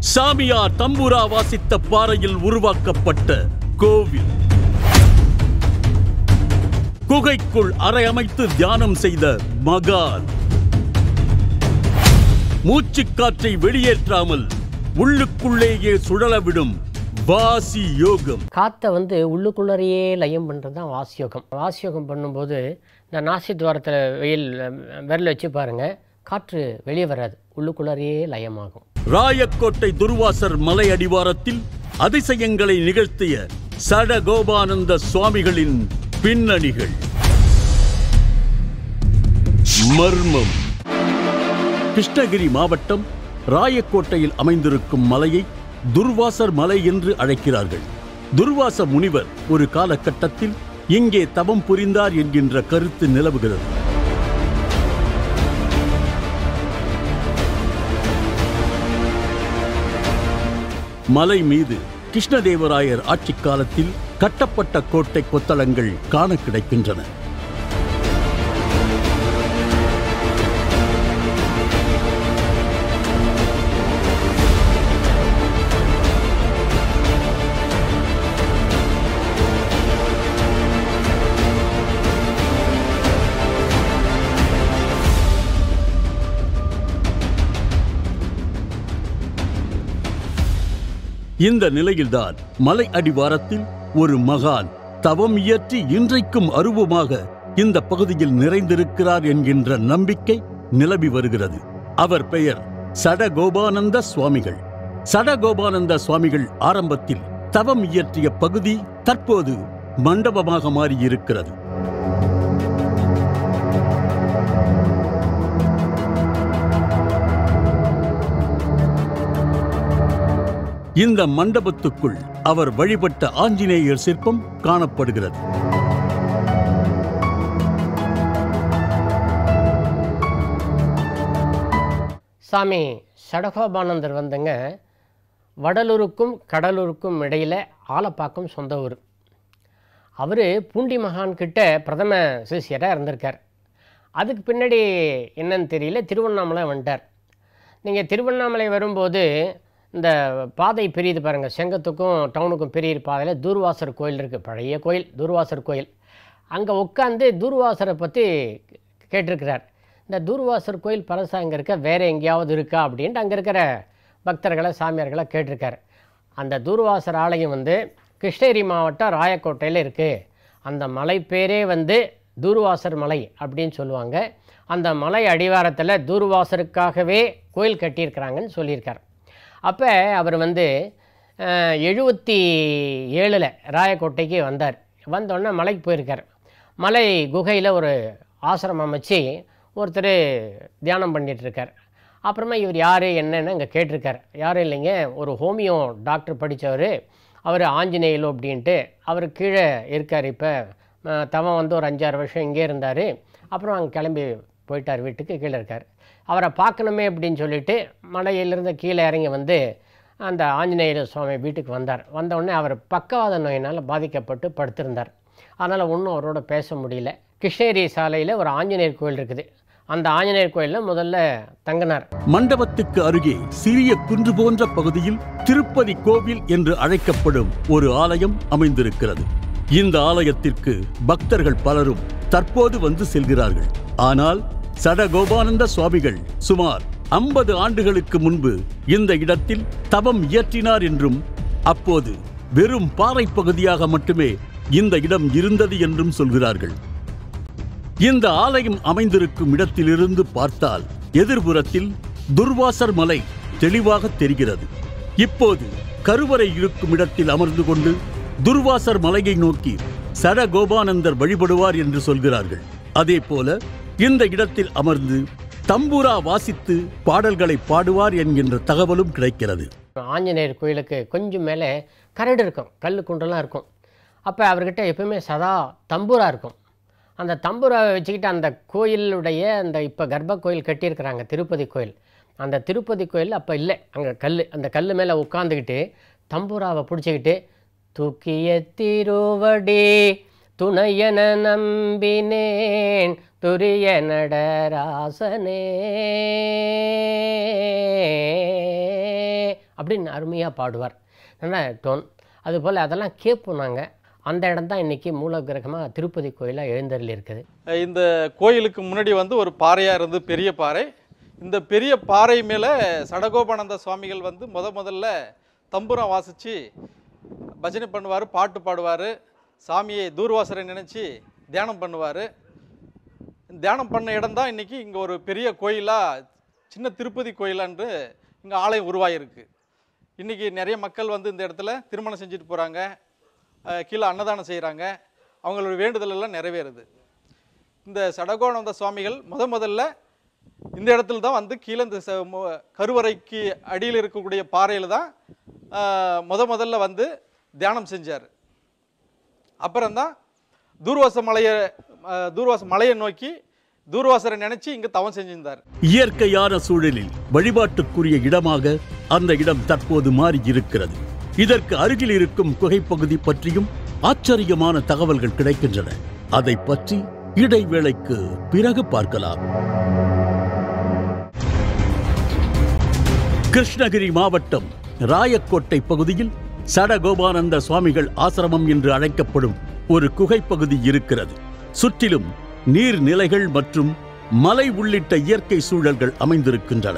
சாமியார் தம்புரா வாசித்த பாறையில் உருவாக்கப்பட்ட கோவில் குகைக்குள் அறை அமைத்து தியானம் செய்த மகான் மூச்சுக்காற்றை வெளியேற்றாமல் உள்ளுக்குள்ளேயே சுழலவிடும் வாசி யோகம் காற்றை வந்து உள்ளுக்குள்ளறையே லயம் பண்ணுறது தான் வாசியோகம் வாசியோகம் பண்ணும்போது இந்த நாசி துவாரத்தில் வெயில் அஹ், விரல் வச்சு பாருங்கள் காற்று வெளியே வராது உள்ளுக்குள்ளறையே லயமாகும் ராயக்கோட்டை துர்வாசர் மலை அடிவாரத்தில் அதிசயங்களை நிகழ்த்திய சடகோபானந்த சுவாமிகளின் பின்னணிகள் மர்மம் கிருஷ்ணகிரி மாவட்டம் ராயக்கோட்டையில் அமைந்திருக்கும் மலையை துர்வாசர் மலை என்று அழைக்கிறார்கள் துர்வாச முனிவர் ஒரு காலகட்டத்தில் இங்கே தவம் புரிந்தார் என்கின்ற கருத்து நிலவுகிறது மலை மீது கிருஷ்ணதேவராயர் ஆட்சிக் காலத்தில் கட்டப்பட்ட கோட்டை கொத்தளங்கள் காண கிடைக்கின்றன இந்த நிலையில்தான் மலை அடிவாரத்தில் ஒரு மகான் தவம் இயற்றி இன்றைக்கும் அருவமாக இந்த பகுதியில் நிறைந்திருக்கிறார் என்கின்ற நம்பிக்கை நிலவி வருகிறது அவர் பெயர் சடகோபானந்த சுவாமிகள் சடகோபானந்த சுவாமிகள் ஆரம்பத்தில் தவம் இயற்றிய பகுதி தற்போது மண்டபமாக மாறியிருக்கிறது இந்த மண்டபத்துக்குள் அவர் வழிபட்ட ஆஞ்சநேயர் சிற்பம் காணப்படுகிறது சாமி சடகோபானந்தர் வந்துங்க வடலூருக்கும் கடலூருக்கும் இடையில் ஆலப்பாக்கம் சொந்த ஊர் அவர் பூண்டி மகான் கிட்ட பிரதம சிஷியராக இருந்திருக்கார் அதுக்கு பின்னாடி என்னன்னு தெரியல திருவண்ணாமலை வந்துட்டார் நீங்கள் திருவண்ணாமலை வரும்போது இந்த பாதை பிரியுது பாருங்கள் செங்கத்துக்கும் டவுனுக்கும் பிரியிற பாதையில் தூர்வாசர் கோயில் இருக்குது பழைய கோயில் தூர்வாசர் கோயில் அங்கே உட்காந்து தூர்வாசரை பற்றி கேட்டிருக்கிறார் இந்த தூர்வாசர் கோயில் பழசா அங்கே இருக்க வேறு எங்கேயாவது இருக்கா அப்படின்ட்டு அங்கே இருக்கிற பக்தர்களை சாமியார்களை கேட்டிருக்கார் அந்த தூர்வாசர் ஆலயம் வந்து கிருஷ்ணகிரி மாவட்டம் ராயக்கோட்டையில் இருக்குது அந்த மலை பேரே வந்து தூர்வாசர் மலை அப்படின்னு சொல்லுவாங்க அந்த மலை அடிவாரத்தில் தூர்வாசருக்காகவே கோயில் கட்டியிருக்கிறாங்கன்னு சொல்லியிருக்கார் அப்போ அவர் வந்து எழுபத்தி ஏழில் ராயக்கோட்டைக்கு வந்தார் வந்தோடனே மலைக்கு போயிருக்கார் மலை குகையில் ஒரு ஆசிரமம் அமைச்சு ஒருத்தர் தியானம் பண்ணிட்டு இருக்கார் அப்புறமா இவர் யார் என்னன்னு அங்கே கேட்டிருக்கார் யாரும் இல்லைங்க ஒரு ஹோமியோ டாக்டர் படித்தவர் அவர் ஆஞ்சநேயலு அப்படின்ட்டு அவர் கீழே இருக்கார் இப்போ தவம் வந்து ஒரு அஞ்சாறு வருஷம் இங்கே இருந்தார் அப்புறம் அங்கே கிளம்பி போயிட்டார் வீட்டுக்கு கீழே இருக்கார் அவரை பார்க்கணுமே அப்படின்னு சொல்லிட்டு மலையிலிருந்து கீழே இறங்கி வந்து அந்த ஆஞ்சநேயர் சுவாமி வீட்டுக்கு வந்தார் வந்த உடனே அவர் பக்கவாத நோயினால் பாதிக்கப்பட்டு படுத்திருந்தார் அதனால் ஒன்றும் அவரோட பேச முடியல கிருஷ்ணகிரி சாலையில் ஒரு ஆஞ்சநேயர் கோயில் இருக்குது அந்த ஆஞ்சநேயர் கோயிலில் முதல்ல தங்கினார் மண்டபத்துக்கு அருகே சிறிய குன்று போன்ற பகுதியில் திருப்பதி கோவில் என்று அழைக்கப்படும் ஒரு ஆலயம் அமைந்திருக்கிறது இந்த ஆலயத்திற்கு பக்தர்கள் பலரும் தற்போது வந்து செல்கிறார்கள் ஆனால் சடகோபானந்த சுவாமிகள் சுமார் ஐம்பது ஆண்டுகளுக்கு முன்பு இந்த இடத்தில் தவம் இயற்றினார் என்றும் அப்போது வெறும் பாறை பகுதியாக மட்டுமே இந்த இடம் இருந்தது என்றும் சொல்கிறார்கள் இந்த ஆலயம் அமைந்திருக்கும் இடத்திலிருந்து பார்த்தால் எதிர்புறத்தில் துர்வாசர் மலை தெளிவாக தெரிகிறது இப்போது கருவறை இருக்கும் இடத்தில் அமர்ந்து கொண்டு துர்வாசர் மலையை நோக்கி சடகோபானந்தர் வழிபடுவார் என்று சொல்கிறார்கள் அதே போல இந்த இடத்தில் அமர்ந்து தம்புரா வாசித்து பாடல்களை பாடுவார் என்கின்ற தகவலும் கிடைக்கிறது ஆஞ்சநேயர் கோயிலுக்கு கொஞ்சம் மேலே கரடு இருக்கும் கல் குண்டெல்லாம் இருக்கும் அப்போ அவர்கிட்ட எப்பவுமே சதா தம்பூரா இருக்கும் அந்த தம்பூராவை வச்சுக்கிட்டு அந்த கோயிலுடைய அந்த இப்போ கர்ப்ப கோயில் கட்டியிருக்கிறாங்க திருப்பதி கோயில் அந்த திருப்பதி கோயில் அப்போ இல்லை அங்கே கல் அந்த கல் மேலே உட்காந்துக்கிட்டு தம்பூராவை பிடிச்சிக்கிட்டு தூக்கிய திருவடி துணையன நம்பினேன் துரிய நடராசனே அப்படின்னு அருமையாக பாடுவார் நல்ல டோன் அதுபோல் அதெல்லாம் கேட்போம் நாங்கள் அந்த இடம் தான் இன்றைக்கி மூலகிரகமாக திருப்பதி கோயிலாக எழுந்தருளி இருக்குது இந்த கோயிலுக்கு முன்னாடி வந்து ஒரு பாறையாக இருந்து பெரிய பாறை இந்த பெரிய பாறை மேலே சடகோபானந்த சுவாமிகள் வந்து முத முதல்ல தம்புரம் வாசித்து பஜனை பண்ணுவார் பாட்டு பாடுவார் சாமியை தூர்வாசரை நினச்சி தியானம் பண்ணுவார் தியானம் பண்ண இடம் தான் இன்றைக்கி இங்கே ஒரு பெரிய கோயிலாக சின்ன திருப்பதி கோயிலான்று இங்கே ஆலயம் உருவாகிருக்கு இன்றைக்கி நிறைய மக்கள் வந்து இந்த இடத்துல திருமணம் செஞ்சுட்டு போகிறாங்க கீழே அன்னதானம் செய்கிறாங்க அவங்களோட வேண்டுதல் எல்லாம் நிறைவேறுது இந்த சடகோணந்த சுவாமிகள் முத முதல்ல இந்த இடத்துல தான் வந்து கீழே இந்த ச- மு- கருவறைக்கு அடியில் இருக்கக்கூடிய பாறையில் தான் ஆஹ், முத முதல்ல வந்து தியானம் செஞ்சார் அப்புறம்தான் தூர்வாச மலையை ஆஹ், தூர்வாச மலையை நோக்கி தூர்வாசரை நினச்சி இங்கே தவம் செஞ்சிருந்தார் இயற்கையான சூழலில் வழிபாட்டுக்குரிய இடமாக அந்த இடம் தற்போது மாறி இருக்கிறது இதற்கு அருகில் இருக்கும் குகைப்பகுதி பற்றியும் ஆச்சரியமான தகவல்கள் கிடைக்கின்றன அதை பற்றி இடைவேளைக்கு பிறகு பார்க்கலாம் கிருஷ்ணகிரி மாவட்டம் ராயக்கோட்டை பகுதியில் சடகோபானந்த சுவாமிகள் ஆசிரமம் என்று அழைக்கப்படும் ஒரு குகைப்பகுதி இருக்கிறது சுற்றிலும் நீர்நிலைகள் மற்றும் மலை உள்ளிட்ட இயற்கை சூழல்கள் அமைந்திருக்கின்றன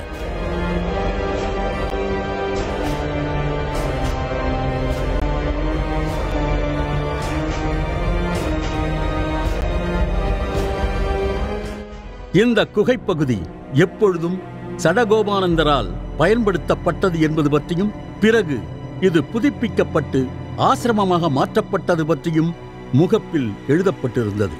இந்த குகைப்பகுதி எப்பொழுதும் சடகோபானந்தரால் பயன்படுத்தப்பட்டது என்பது பற்றியும் பிறகு இது புதுப்பிக்கப்பட்டு ஆசிரமமாக மாற்றப்பட்டது பற்றியும் முகப்பில் எழுதப்பட்டிருந்தது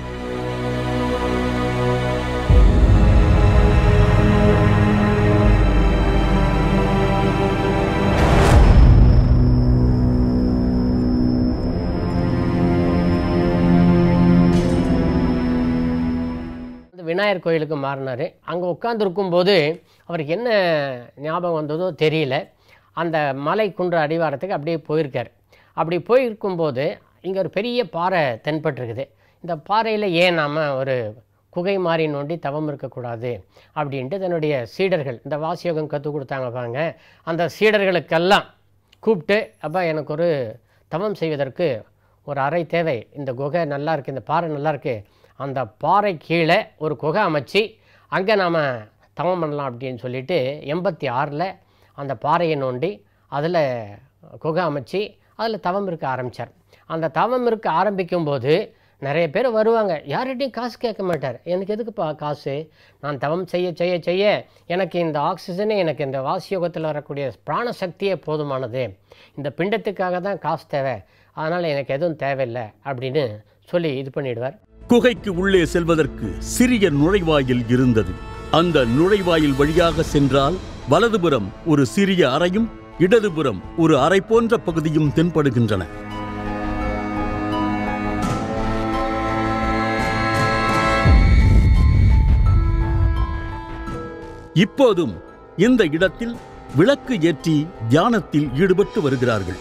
அந்த விநாயகர் கோயிலுக்கு மாறினார் அங்கே உட்காந்துருக்கும் போது அவருக்கு என்ன ஞாபகம் வந்ததோ தெரியல அந்த மலை குன்று அடிவாரத்துக்கு அப்படியே போயிருக்கார் அப்படி போயிருக்கும்போது இங்கே ஒரு பெரிய பாறை தென்பட்டிருக்குது இந்த பாறையில் ஏன் நாம் ஒரு குகை மாறி நோண்டி தவம் இருக்கக்கூடாது அப்படின்ட்டு தன்னுடைய சீடர்கள் இந்த வாசியோகம் கற்றுக் கொடுத்தாங்க பாருங்க அந்த சீடர்களுக்கெல்லாம் கூப்பிட்டு அப்பா எனக்கு ஒரு தவம் செய்வதற்கு ஒரு அறை தேவை இந்த குகை நல்லா இருக்கு இந்த பாறை நல்லா இருக்கு அந்த பாறை கீழே ஒரு குகை அமைச்சு அங்கே நாம் தவம் பண்ணலாம் அப்படின்னு சொல்லிட்டு எண்பத்தி ஆறில் அந்த பாறையை நோண்டி அதில் குகை அமைச்சு அதில் தவம் இருக்க ஆரம்பித்தார் அந்த தவம் இருக்க ஆரம்பிக்கும்போது நிறைய பேர் வருவாங்க யார்கிட்டையும் காசு கேட்க மாட்டார் எனக்கு எதுக்குப்பா காசு நான் தவம் செய்ய செய்ய செய்ய எனக்கு இந்த ஆக்சிஜனே எனக்கு இந்த வாசியோகத்தில் வரக்கூடிய பிராண சக்தியே போதுமானது இந்த பிண்டத்துக்காக தான் காசு தேவை அதனால் எனக்கு எதுவும் தேவையில்லை அப்படின்னு சொல்லி இது பண்ணிடுவார் குகைக்கு உள்ளே செல்வதற்கு சிறிய நுழைவாயில் இருந்தது அந்த நுழைவாயில் வழியாக சென்றால் வலதுபுறம் ஒரு சிறிய அறையும் இடதுபுறம் ஒரு அறை போன்ற பகுதியும் தென்படுகின்றன இப்போதும் இந்த இடத்தில் விளக்கு ஏற்றி தியானத்தில் ஈடுபட்டு வருகிறார்கள்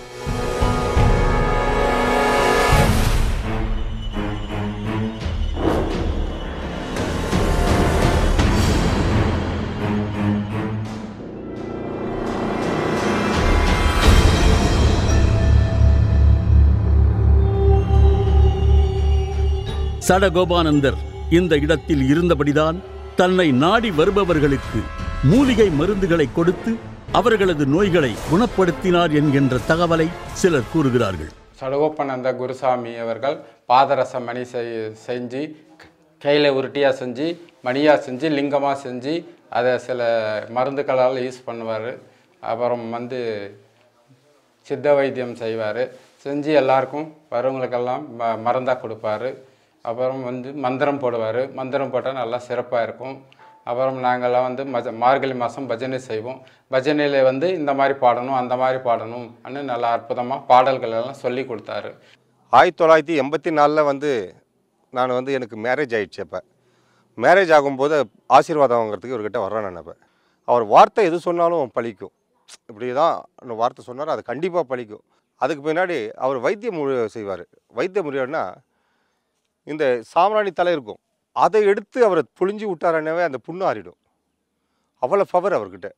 சடகோபானந்தர் இந்த இடத்தில் இருந்தபடிதான் தன்னை நாடி வருபவர்களுக்கு மூலிகை மருந்துகளை கொடுத்து அவர்களது நோய்களை குணப்படுத்தினார் என்கின்ற தகவலை சிலர் கூறுகிறார்கள் சடகோப்பனந்த குருசாமி அவர்கள் பாதரச மணி செய் செஞ்சு கையில் உருட்டியாக செஞ்சு மணியாக செஞ்சு லிங்கமாக செஞ்சு அதை சில மருந்துகளால் யூஸ் பண்ணுவார் அப்புறம் வந்து சித்த வைத்தியம் செய்வார் செஞ்சு எல்லாருக்கும் வரவங்களுக்கெல்லாம் ம மருந்தாக கொடுப்பாரு அப்புறம் வந்து மந்திரம் போடுவார் மந்திரம் போட்டால் நல்லா சிறப்பாக இருக்கும் அப்புறம் நாங்கள்லாம் வந்து மஜ மார்கழி மாதம் பஜனை செய்வோம் பஜனையில் வந்து இந்த மாதிரி பாடணும் அந்த மாதிரி பாடணும் அன்னு நல்லா அற்புதமாக பாடல்கள் எல்லாம் சொல்லி கொடுத்தாரு ஆயிரத்தி தொள்ளாயிரத்தி எண்பத்தி நாலில் வந்து நான் வந்து எனக்கு மேரேஜ் ஆயிடுச்சு அப்போ மேரேஜ் ஆகும்போது ஆசீர்வாதம் வாங்குறதுக்கு இவர்கிட்ட வர்றேன் நான் அப்போ அவர் வார்த்தை எது சொன்னாலும் பலிக்கும் இப்படி தான் அந்த வார்த்தை சொன்னார் அது கண்டிப்பாக பலிக்கும் அதுக்கு பின்னாடி அவர் வைத்திய முறை செய்வார் வைத்திய முறைன்னா இந்த சாம்பிராணி தலை இருக்கும் அதை எடுத்து அவரை புழிஞ்சு விட்டாரனவே அந்த புண்ணு ஆறிடும் அவ்வளோ பவர் அவர்கிட்ட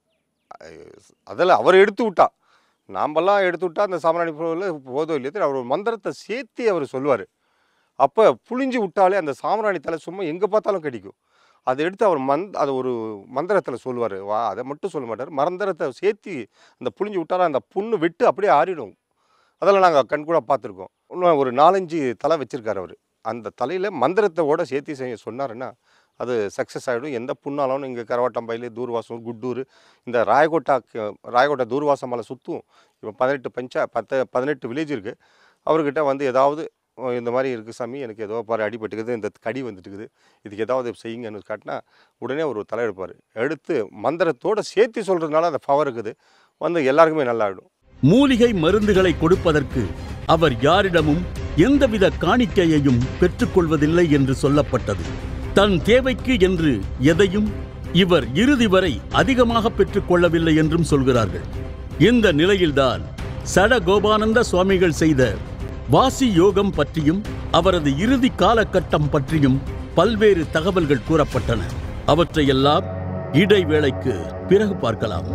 அதில் அவர் எடுத்து விட்டா நாமெல்லாம் எடுத்து விட்டா அந்த சாம்பிராணி பூவில் போதோ இல்லையோ அவர் ஒரு மந்திரத்தை சேர்த்து அவர் சொல்லுவார் அப்போ புளிஞ்சு விட்டாலே அந்த சாம்பிராணி தலை சும்மா எங்கே பார்த்தாலும் கிடைக்கும் அதை எடுத்து அவர் மந்த் அதை ஒரு மந்திரத்தில் சொல்லுவார் வா அதை மட்டும் சொல்ல மாட்டார் மந்திரத்தை சேர்த்து அந்த புளிஞ்சு விட்டாலும் அந்த புண்ணு விட்டு அப்படியே ஆறிடும் அதெல்லாம் நாங்கள் கண்கூட பார்த்துருக்கோம் இன்னும் ஒரு நாலஞ்சு தலை வச்சுருக்காரு அவர் அந்த தலையில் மந்திரத்தோட சேர்த்து செய்ய சொன்னாருன்னா அது சக்ஸஸ் ஆகிடும் எந்த புண்ணாலும் இங்கே கரவாட்டம்பயில் தூர்வாசம் குட்டூர் இந்த ராயகோட்டா ராயகோட்டா தூர்வாசம் மலை சுற்றும் இப்போ பதினெட்டு பஞ்சா பத்து பதினெட்டு வில்லேஜ் இருக்குது அவர்கிட்ட வந்து ஏதாவது "ஓ, இந்த மாதிரி இருக்குது சாமி எனக்கு ஏதோ பாரு அடிபட்டுக்குது இந்த கடி வந்துட்டுக்குது இதுக்கு ஏதாவது செய்யுங்கன்னு காட்டினா உடனே ஒரு தலை எடுப்பார் எடுத்து மந்திரத்தோட சேர்த்து சொல்கிறதுனால அந்த பவர் இருக்குது வந்து எல்லாருக்குமே நல்லா ஆகிடும் மூலிகை மருந்துகளை கொடுப்பதற்கு அவர் யாரிடமும் எந்தவித காணிக்கையையும் பெற்றுக்கொள்வதில்லை என்று சொல்லப்பட்டது தன் தேவைக்கு என்று எதையும் இவர் இறுதி வரை அதிகமாக பெற்றுக்கொள்ளவில்லை என்றும் சொல்கிறார்கள் இந்த நிலையில்தான் சட கோபானந்த சுவாமிகள் செய்த வாசி யோகம் பற்றியும் அவரது இறுதி காலகட்டம் பற்றியும் பல்வேறு தகவல்கள் கூறப்பட்டன அவற்றையெல்லாம் இடைவேளைக்கு பிறகு பார்க்கலாம்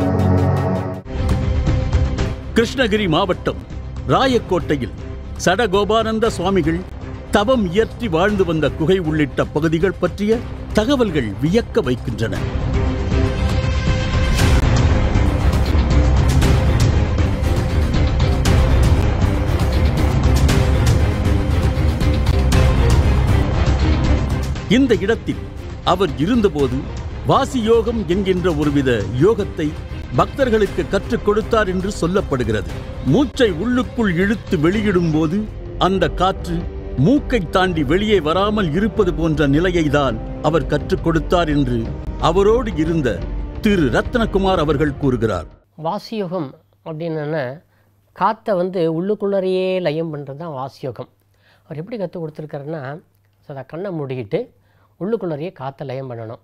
கிருஷ்ணகிரி மாவட்டம் ராயக்கோட்டையில் சடகோபானந்த சுவாமிகள் தவம் இயற்றி வாழ்ந்து வந்த குகை உள்ளிட்ட பகுதிகள் பற்றிய தகவல்கள் வியக்க வைக்கின்றன இந்த இடத்தில் அவர் இருந்தபோது வாசி யோகம் என்கின்ற ஒருவித யோகத்தை பக்தர்களுக்கு கற்றுக் கொடுத்தார் என்று சொல்லப்படுகிறது மூச்சை உள்ளுக்குள் இழுத்து வெளியிடும்போது அந்த காற்று மூக்கை தாண்டி வெளியே வராமல் இருப்பது போன்ற நிலையைதான் அவர் கற்றுக் கொடுத்தார் என்று அவரோடு இருந்த திரு ரத்னகுமார் அவர்கள் கூறுகிறார் வாசியோகம் அப்படின்னா காற்றை வந்து உள்ளுக்குள்ளறையே லயம் பண்ணுறது தான் வாசியோகம் அவர் எப்படி கற்றுக் கொடுத்துருக்காருன்னா சதா கண்ணை மூடிக்கிட்டு உள்ளுக்குள்ளறையே காற்றை லயம் பண்ணணும்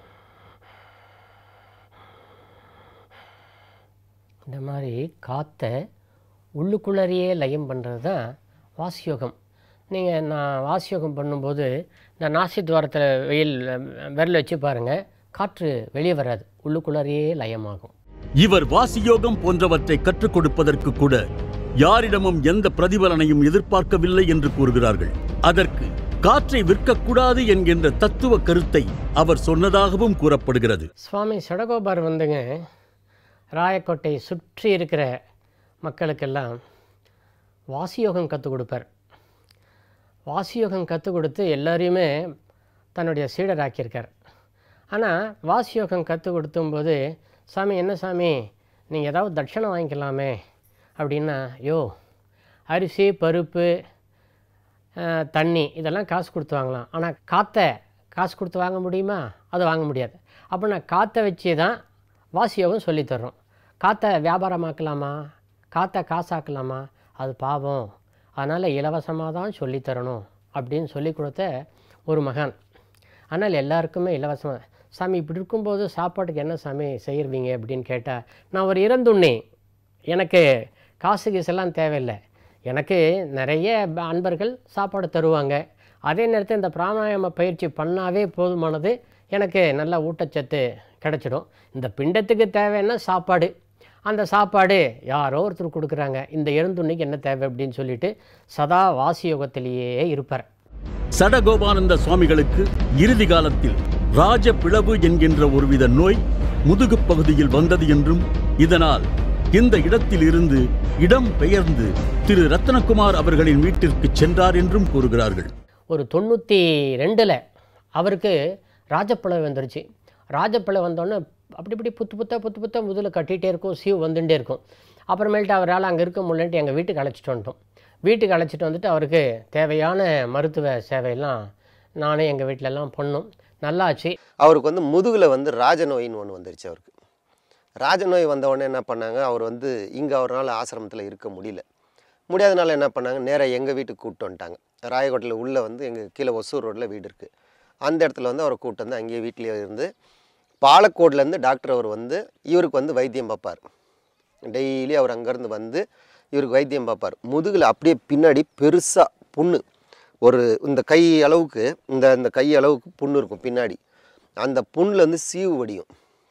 இந்த மாதிரி காற்றை உள்ளுக்குள்ளறையே லயம் பண்ணுறது தான் வாசியோகம் நீங்கள் நான் வாசியோகம் பண்ணும்போது இந்த நாசி துவாரத்தில் வெயில் விரல் வச்சு பாருங்கள் காற்று வெளியே வராது உள்ளுக்குள்ளறையே லயமாகும் இவர் வாசியோகம் போன்றவற்றை கற்றுக் கொடுப்பதற்கு கூட யாரிடமும் எந்த பிரதிபலனையும் எதிர்பார்க்கவில்லை என்று கூறுகிறார்கள் அதற்கு காற்றை விற்கக்கூடாது என்கின்ற தத்துவ கருத்தை அவர் சொன்னதாகவும் கூறப்படுகிறது சுவாமி சடகோபார் வந்துங்க ராயக்கோட்டை சுற்றி இருக்கிற மக்களுக்கெல்லாம் வாசியோகம் கற்றுக் கொடுப்பார் வாசியோகம் கற்றுக் கொடுத்து எல்லாரையுமே தன்னுடைய சீடராக்கியிருக்கார் ஆனால் வாசியோகம் கற்றுக் கொடுத்தும்போது சாமி என்ன சாமி நீங்கள் ஏதாவது தட்சணை வாங்கிக்கலாமே அப்படின்னா யோ அரிசி பருப்பு அஹ், தண்ணி இதெல்லாம் காசு கொடுத்து வாங்கலாம் ஆனால் காற்றை காசு கொடுத்து வாங்க முடியுமா அது வாங்க முடியாது அப்போ நான் காற்றை வச்சு தான் வாசியோகம் சொல்லித்தர்றோம் காற்றை வியாபாரமாக்கலாமா காற்றை காசாக்கலாமா அது பாவம் அதனால் இலவசமாக தான் சொல்லித்தரணும் அப்படின்னு சொல்லி கொடுத்த ஒரு மகான் ஆனால் எல்லாருக்குமே இலவசமாக சாமி இப்படி இருக்கும்போது சாப்பாட்டுக்கு என்ன சாமி செய்கிறவீங்க அப்படின்னு கேட்டால் நான் ஒரு இறந்துண்ணே எனக்கு காசு கீசெல்லாம் தேவையில்லை எனக்கு நிறைய ப- அன்பர்கள் சாப்பாடு தருவாங்க அதே நேரத்தில் இந்த பிராணாயாம பயிற்சி பண்ணாவே போதுமானது எனக்கு நல்ல ஊட்டச்சத்து கிடச்சிடும் இந்த பிண்டத்துக்கு தேவைன்னா சாப்பாடு அந்த சாப்பாடு யாரோ ஒருத்தர் கொடுக்குறாங்க இந்த எழுந்துண்ணிக்கு என்ன தேவை அப்படின்னு சொல்லிட்டு சதா வாசி யோகத்திலேயே இருப்பார் சடகோபானந்த சுவாமிகளுக்கு இறுதி காலத்தில் ராஜ பிளவு என்கின்ற ஒருவித நோய் முதுகுப் பகுதியில் வந்தது என்றும் இதனால் இந்த இடத்தில் இருந்து இடம் பெயர்ந்து திரு ரத்னகுமார் அவர்களின் வீட்டிற்கு சென்றார் என்றும் கூறுகிறார்கள் ஒரு தொண்ணூற்றி ரெண்டில் அவருக்கு ராஜப்பிளவு வந்துருச்சு ராஜப்பிளவு வந்தோடனே அப்படி இப்படி புத்து புத்தா புத்து புத்தா முதுகில் கட்டிகிட்டே இருக்கும் சீவ் வந்துட்டே இருக்கும் அப்புறமேல்ட்டு அவரால் அங்கே இருக்க முடியலன்ட்டு எங்கள் வீட்டுக்கு அழைச்சிட்டு வந்துட்டோம் வீட்டுக்கு அழைச்சிட்டு வந்துட்டு அவருக்கு தேவையான மருத்துவ சேவையெல்லாம் நானே எங்கள் வீட்டிலலாம் பண்ணோம் நல்லாச்சு அவருக்கு வந்து முதுகில் வந்து ராஜநோயின்னு ஒன்று வந்துருச்சு அவருக்கு ராஜநோய் வந்த உடனே என்ன பண்ணாங்க அவர் வந்து இங்கே அவரால் ஆசிரமத்தில் இருக்க முடியல முடியாதனால என்ன பண்ணாங்க நேராக எங்கள் வீட்டுக்கு கூப்பிட்டு வந்துட்டாங்க ராயக்கோட்டையில் உள்ளே வந்து எங்கள் கீழே ஒசூர் ரோட்டில் வீடு இருக்குது அந்த இடத்துல வந்து அவரை கூப்பிட்டு வந்து அங்கேயே வீட்டிலேயே இருந்து பாலக்கோட்லேருந்து டாக்டர் அவர் வந்து இவருக்கு வந்து வைத்தியம் பார்ப்பார் டெய்லி அவர் அங்கேருந்து வந்து இவருக்கு வைத்தியம் பார்ப்பார் முதுகில் அப்படியே பின்னாடி பெருசாக புண்ணு ஒரு இந்த கை அளவுக்கு இந்த இந்த கை அளவுக்கு புண்ணு இருக்கும் பின்னாடி அந்த புண்ணில் வந்து சீவு வடியும்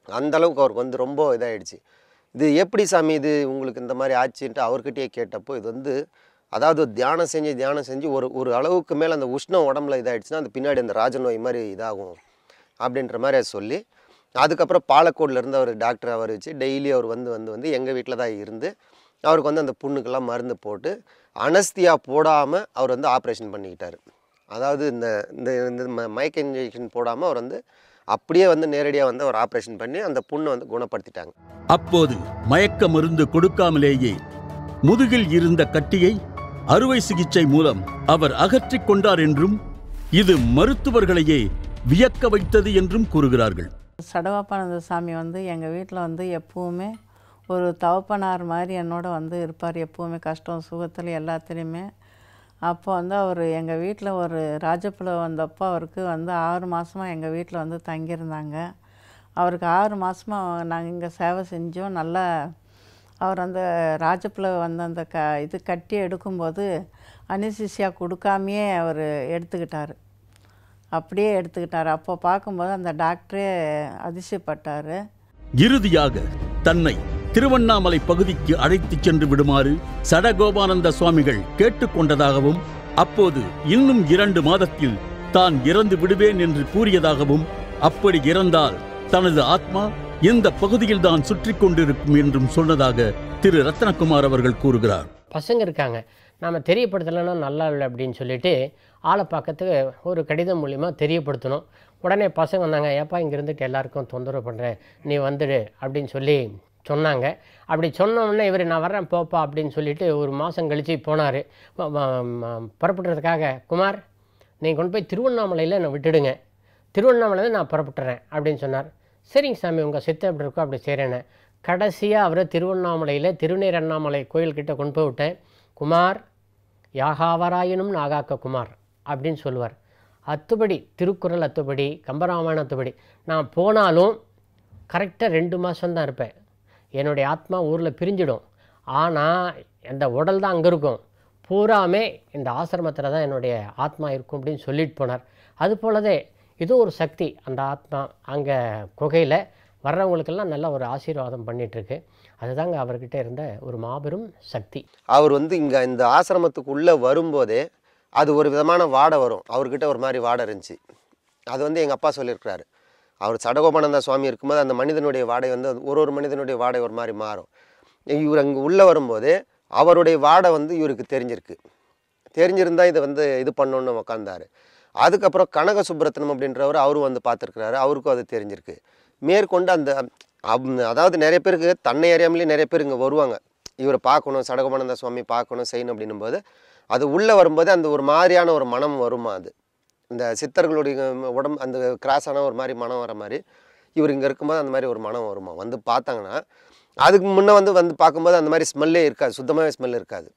அந்த அளவுக்கு அவருக்கு வந்து ரொம்ப இதாகிடுச்சு இது எப்படி சாமி இது உங்களுக்கு இந்த மாதிரி ஆச்சுன்ட்டு அவர்கிட்டயே கேட்டப்போ இது வந்து அதாவது தியானம் செஞ்சு தியானம் செஞ்சு ஒரு ஒரு அளவுக்கு மேலே அந்த உஷ்ணம் உடம்புல இதாகிடுச்சுன்னா அந்த பின்னாடி அந்த ராஜநோய் மாதிரி இதாகும் அப்படின்ற மாதிரி அதை சொல்லி அதுக்கப்புறம் பாலக்கோடுல இருந்து அவர் டாக்டர் அவர் வச்சு டெய்லி அவர் வந்து வந்து வந்து எங்கள் வீட்டில் தான் இருந்து அவருக்கு வந்து அந்த புண்ணுக்கெல்லாம் மருந்து போட்டு அனஸ்தியா போடாமல் அவர் வந்து ஆப்ரேஷன் பண்ணிக்கிட்டார் அதாவது இந்த இந்த இந்த ம- மயக்க இன்ஜெக்ஷன் போடாமல் அவர் வந்து அப்படியே வந்து நேரடியாக வந்து அவர் ஆப்ரேஷன் பண்ணி அந்த புண்ணை வந்து குணப்படுத்திட்டாங்க அப்போது மயக்க மருந்து கொடுக்காமலேயே முதுகில் இருந்த கட்டியை அறுவை சிகிச்சை மூலம் அவர் அகற்றிக் கொண்டார் என்றும் இது மருத்துவர்களையே வியக்க வைத்தது என்றும் கூறுகிறார்கள் சடவாப்பானந்த சாமி வந்து எங்கள் வீட்டில் வந்து எப்பவுமே ஒரு தவப்பனார் மாதிரி என்னோட வந்து இருப்பார் எப்பவுமே கஷ்டம் சுகத்தில் எல்லாத்துலேயுமே அப்போ வந்து அவர் எங்கள் வீட்டில் ஒரு ராஜப்புல வந்தப்போ அவருக்கு வந்து ஆறு மாதமாக எங்கள் வீட்டில் வந்து தங்கியிருந்தாங்க அவருக்கு ஆறு மாதமாக நாங்கள் இங்கே சேவை செஞ்சோம் நல்லா அவர் அந்த ராஜப்புல வந்து அந்த க இது கட்டி எடுக்கும்போது அனிசிசியா கொடுக்காமையே அவர் எடுத்துக்கிட்டார் அப்படியே எடுத்துக்கிட்டார் அப்போ பார்க்கும்போது அந்த டாக்டரே அதிசயப்பட்டார் இறுதியாக தன்னை திருவண்ணாமலை பகுதிக்கு அழைத்துச் சென்று விடுமாறு சடகோபானந்த சுவாமிகள் கேட்டுக்கொண்டதாகவும் அப்போது இன்னும் இரண்டு மாதத்தில் தான் இறந்து விடுவேன் என்று கூறியதாகவும் அப்படி இறந்தால் தனது ஆத்மா இந்த பகுதியில்தான் சுற்றி கொண்டிருக்கும் என்றும் சொன்னதாக திரு ரத்னகுமார் அவர்கள் கூறுகிறார் பசங்க இருக்காங்க நாம் தெரியப்படுத்தலைன்னா நல்லா இல்லை அப்படின்னு சொல்லிட்டு ஆளைப்பாக்கத்துக்கு ஒரு கடிதம் மூலிமா தெரியப்படுத்தணும் உடனே பசங்க வந்தாங்க ஏப்பா இங்கே இருந்துட்டு எல்லாருக்கும் தொந்தரவு பண்ணுறேன் நீ வந்துடு அப்படின்னு சொல்லி சொன்னாங்க அப்படி சொன்ன உடனே இவர் நான் வர்றேன் போப்பா அப்படின்னு சொல்லிட்டு ஒரு மாதம் கழித்து போனார் புறப்படுறதுக்காக குமார் நீங்கள் கொண்டு போய் திருவண்ணாமலையில் என்னை விட்டுடுங்க திருவண்ணாமலையில் நான் புறப்பட்டுறேன் அப்படின்னு சொன்னார் சரிங்க சாமி உங்கள் சித்த எப்படி இருக்கோ அப்படி செய்கிறேன்னு கடைசியாக அவரை திருவண்ணாமலையில் திருநீர் அண்ணாமலை கோயில்கிட்ட கொண்டு போய் விட்டேன் குமார் யாகாவராயினும் நாகாக்க குமார் அப்படின்னு சொல்லுவார் அத்துபடி திருக்குறள் அத்துபடி கம்பராமாயணம் அத்துபடி நான் போனாலும் கரெக்டாக ரெண்டு மாதம்தான் இருப்பேன் என்னுடைய ஆத்மா ஊரில் பிரிஞ்சிடும் ஆனால் அந்த உடல் தான் அங்கே இருக்கும் பூராமே இந்த ஆசிரமத்தில் தான் என்னுடைய ஆத்மா இருக்கும் அப்படின்னு சொல்லிட்டு போனார் அது போலவே இது ஒரு சக்தி அந்த ஆத்மா அங்கே குகையில் வர்றவங்களுக்கெல்லாம் நல்ல ஒரு ஆசீர்வாதம் பண்ணிகிட்ருக்கு அதுதாங்க அவர்கிட்ட இருந்த ஒரு மாபெரும் சக்தி அவர் வந்து இங்கே இந்த ஆசிரமத்துக்குள்ளே வரும்போதே அது ஒரு விதமான வாடை வரும் அவர்கிட்ட ஒரு மாதிரி வாடை இருந்துச்சு அது வந்து எங்கள் அப்பா சொல்லியிருக்கிறாரு அவர் சடகோபானந்த சுவாமி இருக்கும்போது அந்த மனிதனுடைய வாடை வந்து ஒரு ஒரு மனிதனுடைய வாடை ஒரு மாதிரி மாறும் இவர் அங்கே உள்ளே வரும்போது அவருடைய வாடை வந்து இவருக்கு தெரிஞ்சிருக்கு தெரிஞ்சிருந்தா இதை வந்து இது பண்ணணும்னு உக்காந்தாரு அதுக்கப்புறம் கனக சுப்ரத்னம் அப்படின்றவர் அவரும் வந்து பார்த்துருக்கிறாரு அவருக்கும் அது தெரிஞ்சிருக்கு மேற்கொண்டு அந்த அப்- அதாவது நிறைய பேருக்கு தன்னை அறியாமலே நிறைய பேர் இங்கே வருவாங்க இவரை பார்க்கணும் சடகோபானந்த சுவாமி பார்க்கணும் செய்யணும் அப்படின்னும் போது அது உள்ளே வரும்போது அந்த ஒரு மாதிரியான ஒரு மனம் வருமா அது இந்த சித்தர்களுடைய உடம்பு அந்த கிராஸான ஒரு மாதிரி மனம் வர மாதிரி இவர் இங்கே இருக்கும்போது அந்த மாதிரி ஒரு மனம் வருமா வந்து பார்த்தாங்கன்னா அதுக்கு முன்னே வந்து வந்து பார்க்கும்போது அந்த மாதிரி ஸ்மெல்லே இருக்காது சுத்தமாகவே ஸ்மெல் இருக்காது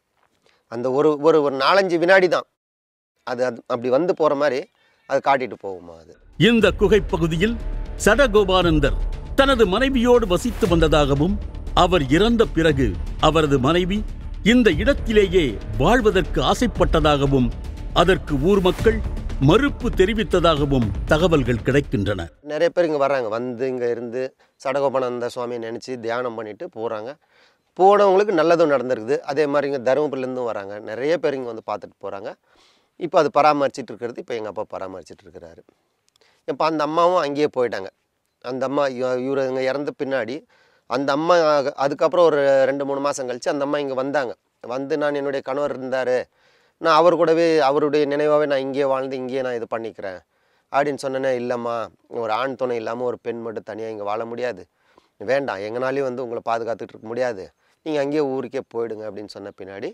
அந்த ஒரு ஒரு ஒரு நாலஞ்சு வினாடி தான் அது அது அப்படி வந்து போகிற மாதிரி அது காட்டிட்டு போகுமா அது இந்த குகைப் பகுதியில் சடகோபானந்தர் தனது மனைவியோடு வசித்து வந்ததாகவும் அவர் இறந்த பிறகு அவரது மனைவி இந்த இடத்திலேயே வாழ்வதற்கு ஆசைப்பட்டதாகவும் அதற்கு ஊர் மக்கள் மறுப்பு தெரிவித்ததாகவும் தகவல்கள் கிடைக்கின்றன நிறைய பேர் இங்கே வர்றாங்க வந்து இங்கே இருந்து சடகோபானந்த சுவாமியை நினச்சி தியானம் பண்ணிட்டு போகிறாங்க போனவங்களுக்கு நல்லதும் நடந்திருக்குது அதே மாதிரி இங்கே தருமபுரிலேருந்தும் வராங்க நிறைய பேர் இங்கே வந்து பார்த்துட்டு போகிறாங்க இப்போ அது பராமரிச்சிட்டு இருக்கிறது இப்போ எங்கள் அப்பா பராமரிச்சிட்டு இருக்கிறாரு இப்போ அந்த அம்மாவும் அங்கேயே போயிட்டாங்க அந்த அம்மா இவர் இங்கே இறந்த பின்னாடி அந்த அம்மா அக- அதுக்கப்புறம் ஒரு ரெண்டு மூணு மாதம் கழிச்சு அந்த அம்மா இங்கே வந்தாங்க வந்து நான் என்னுடைய கணவர் இருந்தார் நான் அவர் கூடவே அவருடைய நினைவாகவே நான் இங்கேயே வாழ்ந்து இங்கேயே நான் இது பண்ணிக்கிறேன் அப்படின்னு சொன்னேனே இல்லைம்மா ஒரு ஆண் துணை இல்லாமல் ஒரு பெண் மட்டும் தனியாக இங்கே வாழ முடியாது வேண்டாம் எங்கனாலையும் வந்து உங்களை பாதுகாத்துட்டு இருக்க முடியாது நீங்கள் அங்கேயே ஊருக்கே போயிடுங்க அப்படின்னு சொன்ன பின்னாடி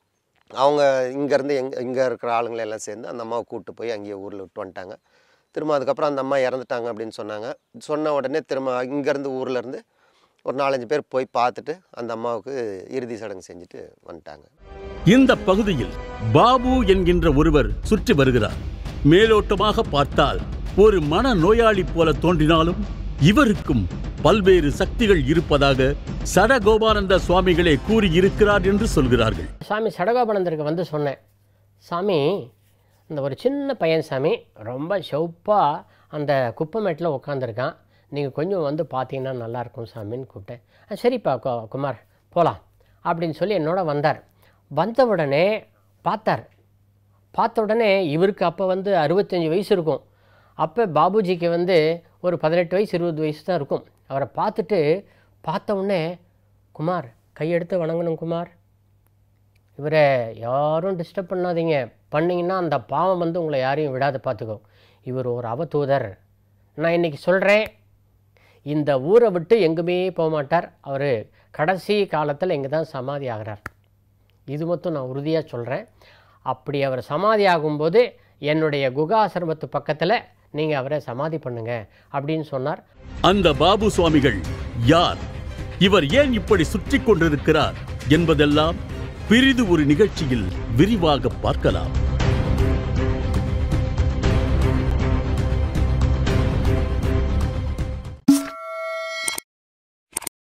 அவங்க இங்கேருந்து எங் இங்கே இருக்கிற ஆளுங்களை எல்லாம் சேர்ந்து அந்த அம்மாவை கூப்பிட்டு போய் அங்கேயே ஊரில் விட்டு வந்துட்டாங்க திரும்ப அதுக்கப்புறம் அந்த அம்மா இறந்துட்டாங்க அப்படின்னு சொன்னாங்க சொன்ன உடனே திரும்ப இங்கேருந்து ஊர்லேருந்து ஒரு நாலஞ்சு பேர் போய் பார்த்துட்டு அந்த அம்மாவுக்கு இறுதி சடங்கு செஞ்சுட்டு வந்துட்டாங்க இந்த பகுதியில் பாபு என்கின்ற ஒருவர் சுற்றி வருகிறார் மேலோட்டமாக பார்த்தால் ஒரு மன நோயாளி போல தோன்றினாலும் இவருக்கும் பல்வேறு சக்திகள் இருப்பதாக சடகோபானந்த சுவாமிகளே கூறியிருக்கிறார் என்று சொல்கிறார்கள் சாமி சடகோபானந்தருக்கு வந்து சொன்னேன் சாமி இந்த ஒரு சின்ன பையன் சாமி ரொம்ப செவப்பாக அந்த குப்பமேட்டில் உட்காந்துருக்கான் நீங்கள் கொஞ்சம் வந்து பார்த்தீங்கன்னா நல்லாயிருக்கும் சாமின்னு கூப்பிட்டேன் "ஆ, சரிப்பா கு- குமார் போகலாம் அப்படின்னு சொல்லி என்னோட வந்தார் வந்த உடனே பார்த்தார் பார்த்த உடனே இவருக்கு அப்போ வந்து அறுபத்தஞ்சி வயசு இருக்கும் அப்போ பாபுஜிக்கு வந்து ஒரு பதினெட்டு வயசு இருபது வயசு தான் இருக்கும் அவரை பார்த்துட்டு பார்த்த உடனே குமார் கையெடுத்து வணங்கணும் குமார் இவரை யாரும் டிஸ்டர்ப் பண்ணாதீங்க பண்ணீங்கன்னா அந்த பாவம் வந்து உங்களை யாரையும் விடாத பார்த்துக்கோ இவர் ஒரு அவதூதர் நான் இன்னைக்கு சொல்கிறேன் இந்த ஊரை விட்டு எங்குமே போக மாட்டார் அவர் கடைசி காலத்தில் இங்கே தான் சமாதி ஆகிறார் இது மட்டும் நான் உறுதியாக சொல்கிறேன் அப்படி அவர் சமாதி ஆகும்போது என்னுடைய குகாசிரமத்து பக்கத்தில் நீங்கள் அவரை சமாதி பண்ணுங்க அப்படின்னு சொன்னார் அந்த பாபு சுவாமிகள் யார் இவர் ஏன் இப்படி சுற்றிக் கொண்டிருக்கிறார் என்பதெல்லாம் பிரிது ஒரு நிகழ்ச்சியில் விரிவாக பார்க்கலாம்